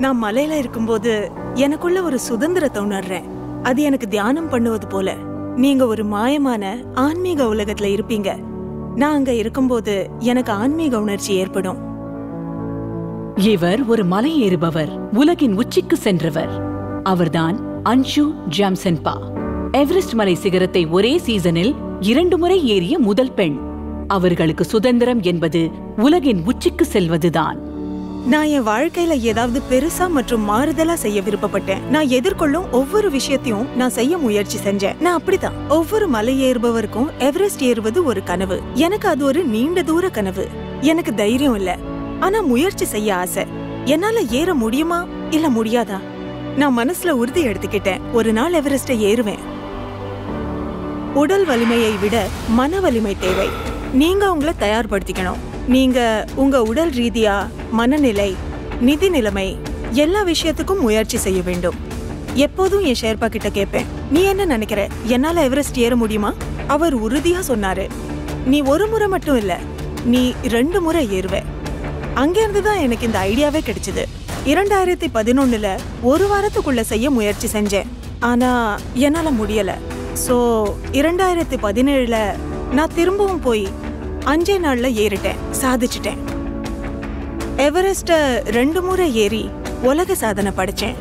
நான் மலையில இருக்கும்போது எனக்குள்ள ஒரு சுதந்திரத்தை உணர்றேன் அது எனக்கு தியானம் பண்ணுவது போல நீங்க ஒரு மாயமான ஆன்மீக உலகத்துல இருப்பீங்க நான் அங்க இருக்கும்போது எனக்கு ஆன்மீக உணர்ச்சி ஏற்படும் இவர் ஒரு மலை ஏறுபவர் உலகின் உச்சிக்கு சென்றவர் அவர்தான் அன்ஷு ஜாம்சன்பா எவரெஸ்ட் மலை சிகரத்தை ஒரே சீசனில் இரண்டு முறை ஏறிய முதல் பெண் அவர்களுக்கு சுதந்திரம் என்பது உலகின் உச்சிக்கு செல்வதுதான் நான் என் வாழ்க்கையில ஏதாவது பெருசா மற்றும் மாறுதலா செய்ய விருப்பப்பட்டேன் நான் எதிர்கொள்ளும் ஒவ்வொரு விஷயத்தையும் நான் செய்ய முயற்சி செஞ்சேன் நான் அப்படிதான் ஒவ்வொரு மலை ஏறுபவருக்கும் எவரெஸ்ட் ஏறுவது ஒரு கனவு எனக்கு அது ஒரு நீண்ட தூர கனவு எனக்கு தைரியம் இல்ல ஆனா முயற்சி செய்ய ஆசை என்னால ஏற முடியுமா இல்ல முடியாதா நான் மனசுல உறுதி எடுத்துக்கிட்டேன் ஒரு நாள் எவரெஸ்ட ஏறுவேன் உடல் வலிமையை விட மன வலிமை தேவை நீங்க உங்களை தயார்படுத்திக்கணும் நீங்க உங்க உடல் ரீதியா மனநிலை நிதி நிலைமை எல்லா விஷயத்துக்கும் முயற்சி செய்ய வேண்டும் எப்போதும் என் ஷேர்பா கிட்ட கேட்பேன் நீ என்ன நினைக்கிற என்னால எவரெஸ்ட் ஏற முடியுமா அவர் உறுதியா சொன்னாரு நீ ஒரு முறை மட்டும் இல்ல நீ ரெண்டு முறை ஏறுவ அங்கிருந்து தான் எனக்கு இந்த ஐடியாவே கிடைச்சது இரண்டாயிரத்தி பதினொன்னுல ஒரு வாரத்துக்குள்ள செய்ய முயற்சி செஞ்சேன் ஆனா என்னால முடியல சோ இரண்டாயிரத்தி பதினேழுல நான் திரும்பவும் போய் அஞ்சே நாள்ல ஏறிட்டேன் சாதிச்சிட்டேன் எவரெஸ்ட ரெண்டு முறை ஏறி உலக சாதனை படைச்சேன்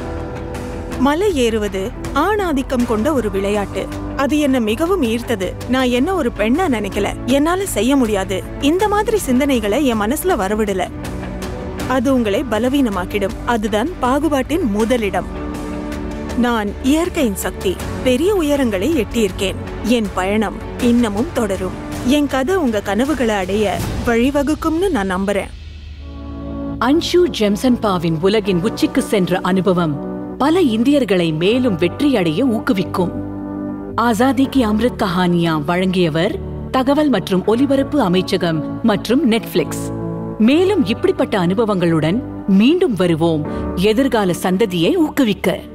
மலை ஏறுவது ஆண் ஆதிக்கம் கொண்ட ஒரு விளையாட்டு அது என்ன மிகவும் ஈர்த்தது நான் என்ன ஒரு பெண்ணா நினைக்கல என்னால செய்ய முடியாது இந்த மாதிரி சிந்தனைகளை என் மனசுல வரவிடல அது உங்களை பலவீனமாக்கிடும் அதுதான் பாகுபாட்டின் முதலிடம் நான் இயற்கையின் சக்தி பெரிய உயரங்களை எட்டியிருக்கேன் என் பயணம் இன்னமும் தொடரும் என் கதை உங்க கனவுகளை அடைய வழிவகுக்கும்னு நான் நம்புறேன் அன்ஷு ஜெம்சன்பாவின் உலகின் உச்சிக்கு சென்ற அனுபவம் பல இந்தியர்களை மேலும் வெற்றியடைய ஊக்குவிக்கும் ஆசாதி கி அம்ரித் கஹானியா வழங்கியவர் தகவல் மற்றும் ஒலிபரப்பு அமைச்சகம் மற்றும் நெட்ஃபிளிக்ஸ் மேலும் இப்படிப்பட்ட அனுபவங்களுடன் மீண்டும் வருவோம் எதிர்கால சந்ததியை ஊக்குவிக்க